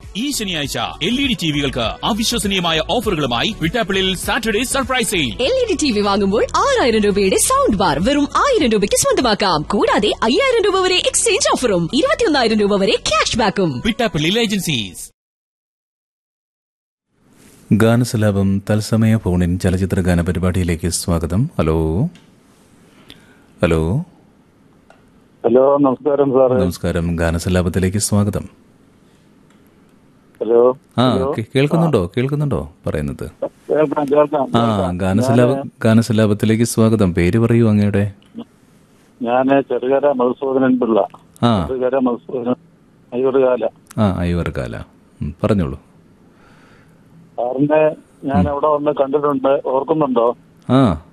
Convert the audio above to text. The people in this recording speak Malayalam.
ഈ ശനിയാഴ്ച എൽ ഇ ഡി ടിവികൾക്ക് അവിശ്വസനീയമായ ഓഫറുകളുമായി വിട്ടാപ്പിളിൽ Saturday surprise sale L E D T V വാങ്ങുമ്പോൾ ആറായിരം രൂപയുടെ സൗണ്ട് ബാർ വെറും ആയിരം രൂപയ്ക്ക് സ്വന്തമാക്കാം കൂടാതെ അയ്യായിരം രൂപ വരെ എക്സ്ചേഞ്ച് ഓഫറും ഇരുപത്തിയൊന്നായിരം രൂപ വരെ ക്യാഷ് ബാക്കും വിട്ടാപ്പിളിൽ ഏജൻസീസ് ഗാനസലാപം തത്സമയ ഫോണിൻ ചലച്ചിത്ര ഗാന പരിപാടിയിലേക്ക് സ്വാഗതം ഹലോ ഹലോ ഹലോ നമസ്കാരം സാറ് നമസ്കാരം ഗാനസലാപത്തിലേക്ക് സ്വാഗതം ഹലോ ആ കേ- കേൾക്കുന്നുണ്ടോ കേൾക്കുന്നുണ്ടോ പറയുന്നത് കേൾക്കാം കേൾക്കാം ആ ഗാനസലാപ ഗാനസലാപത്തിലേക്ക് സ്വാഗതം പേര് പറയൂ അങ്ങയുടെ ഞാന് ചെറുകര മധുസൂദനൻ പിള്ള ആ ചെറുകര മധുസൂദനൻ അയ്യൂർകാല ആ അയ്യവർക്കാല ഉം, പറഞ്ഞോളൂ സാറിനെ ഞാൻ അവിടെ വന്ന് കണ്ടിട്ടുണ്ട് ഓർക്കുന്നുണ്ടോ ആ